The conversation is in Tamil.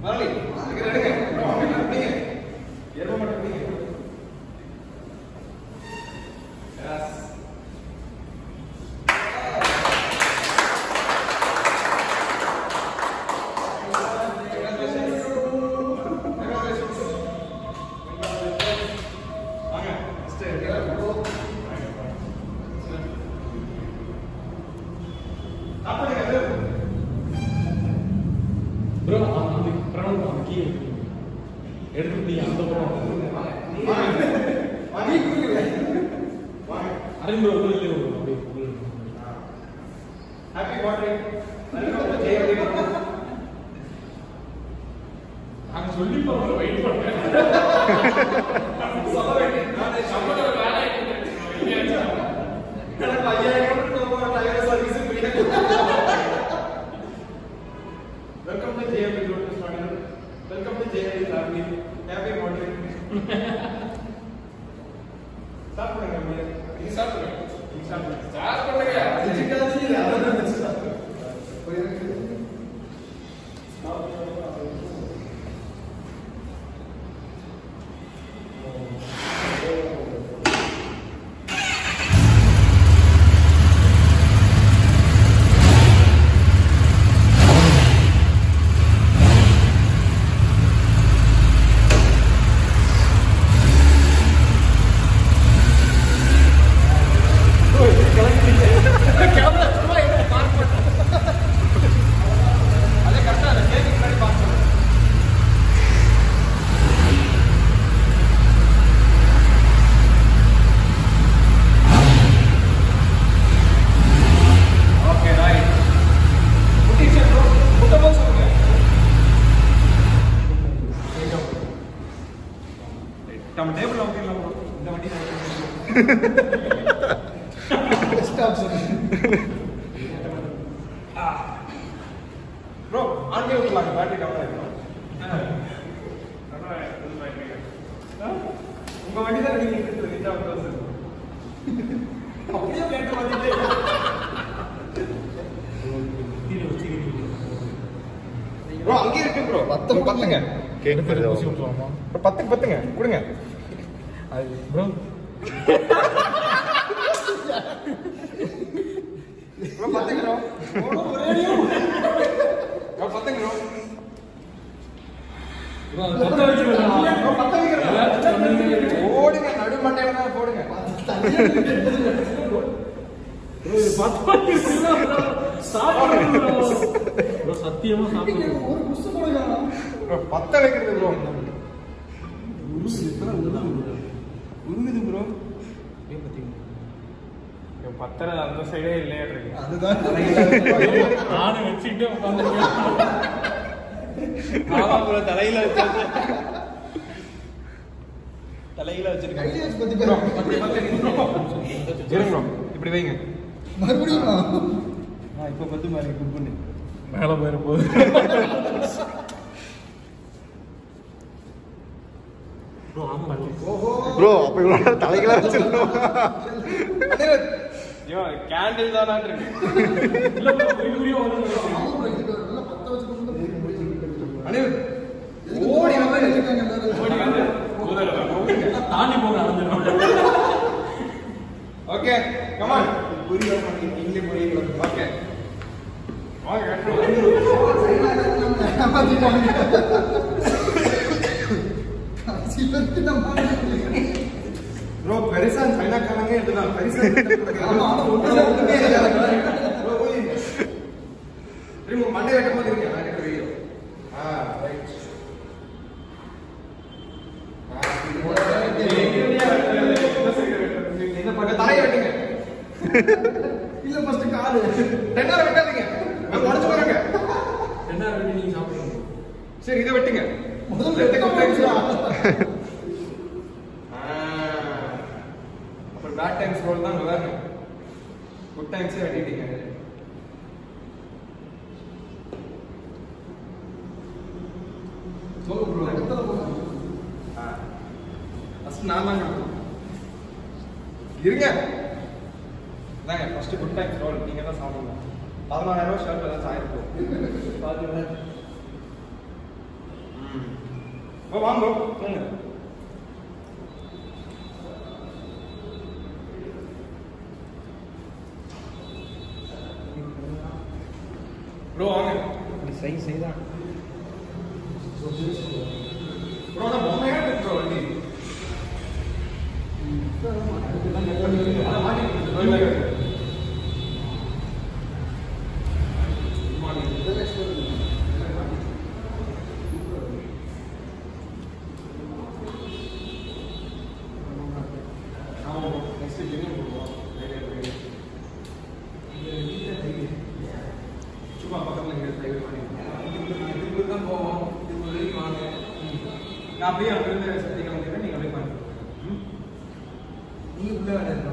முதலாளி இங்க எடுங்க bro, அப்படியே அப்படியே எருமை மட்டும் பிடிங்க Yes. Congratulations. Congratulations. வாங்க, first எடுங்க. சாப்பிடுங்க, இது. ப்ரோ அந்த பிரணவ் அந்த கீ எடுத்து நீ அந்த பக்கம் வாங்க. வாங்க, குடிங்க. வாங்க. அரவிந்த் ஒரு இல்லை ஒரு அப்படியே full. Happy birthday welcome to Jayalalithaa நாங்க சொல்லி போறோம் வெயிட் பண்றேன் சொல்ல வேண்டியது நானே சம்பளம் வேலை எனக்கு ஐயாயிரம் ரூபாய் டயர் சர்வீஸ் ஃப்ரீயா welcome to Jayalalithaa group starter welcome to Jayalalithaa family happy birthday சாப்பிடுங்க நீங்க சாப்பிடுங்க நீங்க சாப்பிடுங்க ஸ்டார்ட் பண்ணுங்க சிக்காதீங்க அதான் வச்சு சாப்பிடுங்க போயிருக்கு அதே கரெக்டா அந்த கேக்கு முன்னாடி பார்க்கணும் ஓகே ரைட் குட்டி சார் ப்ரோ முட்டை போக சொல்லுங்க நம்ம டேபிள் ஓகே இல்லை ப்ரோ இந்த வண்டி ப்ரோ ஆண்டி விட்டுலாங்க பேட்டரி டவுன் ஆகிடும் உங்க வண்டி தான் நீங்க இருக்குது ரீச் ஆகும் சார் அப்படியே கேட்டு வந்துட்டு கீழே வச்சுக்கிறீங்க ப்ரோ அங்கேயே இருக்கு ப்ரோ பத்து பத்துங்க கேட்டு ஊசி விட்டுருவாமா ப்ரோ பத்துக்கு பத்துங்க கொடுங்க ப்ரோ ப்ரோ பத்துங்க ப்ரோ ப்ரோ பத்துங்க ப்ரோ ப்ரோ அது பத்த வச்சுக்கலாம் ப்ரோ பத்து எல்லாத்தையும் சொன்னீங்க. வைக்கிறோம் ஓடுங்க நடு மண்டையில தான் போடுங்க ப்ரோ இது பத்து வச்சுக்கலாம் சாப்பிடுங்க ப்ரோ சத்தியமா சாப்பிடுங்க ப்ரோ பத்த வைக்கிறது ப்ரோ உருகுது ப்ரோ பத்தரை அந்த சைடே இல்லையா நானும் வச்சுக்கிட்டே உட்காந்துருக்கேன் ஆமா ப்ரோ தலையில வச்சிருக்க தலையில வச்சிருக்கேன் ப்ரோ பத்து பத்து இருங்க ப்ரோ இப்படி வைங்க ஆ, இப்ப பத்து மாதிரி குப்புன்னு மேல போயிட போகுது ப்ரோ ஆமா ப்ரோ அப்ப இவ்வளவு தலைகளா வச்சிருந்தோம் அனிருத் ஐயோ கேண்டில் தானா இருக்கு இல்ல ப்ரோ குறி குறியா வரும் அனிருத் ஓடி வந்து ஓடி வந்து தாண்டி போக நடந்துடும் ஓகே கமான் புரிய மாட்டேங்குது இங்கே புரியல ஓகே வாங்க ப்ரோ பெருசா சைனாக்காரங்க எடுத்துதான் பெருசா திரும்ப மண்டை வெட்டும் போது இருங்க நான் எடுக்கிற வீடியோ ஆ ரைட் இந்த பக்கம் தலையை வெட்டுங்க இல்ல ஃபர்ஸ்ட் காலு தென்னார வெட்டாதீங்க நான் உடச்சு போறேங்க என்ன ரெண்டு நீங்க சாப்பிடுங்க சரி இதை வெட்டுங்க முதல்ல ரெண்டு வெட்டுங்க, cup times. வெட்டுங்க. ஆ. அப்புறம் பேட் டைம்ஸ் ரோல் தான் நல்லா இருக்கும் குட் டைம்ஸே வெட்டிட்டீங்க போங்க ப்ரோ எத்தனை போங்க ஃபர்ஸ்ட் நான் தாங்க இருங்க இதாங்க ஃபர்ஸ்ட் குட் டைம்ஸ் ரோல் நீங்க தான் சாப்பிடணும் பதினாறாயிரம் ரூபாய் ஷர்ட் ஏதாச்சும் ஆயிருக்கும் பாத்தீங்களா ஓ வாங்க வாங்க ப்ரோ வாங்க சை செய்தான் ப்ரோ நான் பொம்மையா இருக்கு ப்ரோ வண்டி அதான் மாட்டிட்டு நெக்ஸ்ட் ஜெனியும் போடுவோம் சும்மா பக்கத்தில் இங்கே டிரைவர் பண்ணி இதுக்கு தான் போவோம் இது வரைக்கும் வாங்க நான் அப்படியே அங்கிருந்து சத்தியம் வந்தீங்கன்னா நீங்கள் அப்படியே பண்ணி நீ உள்ள வேண்டாம்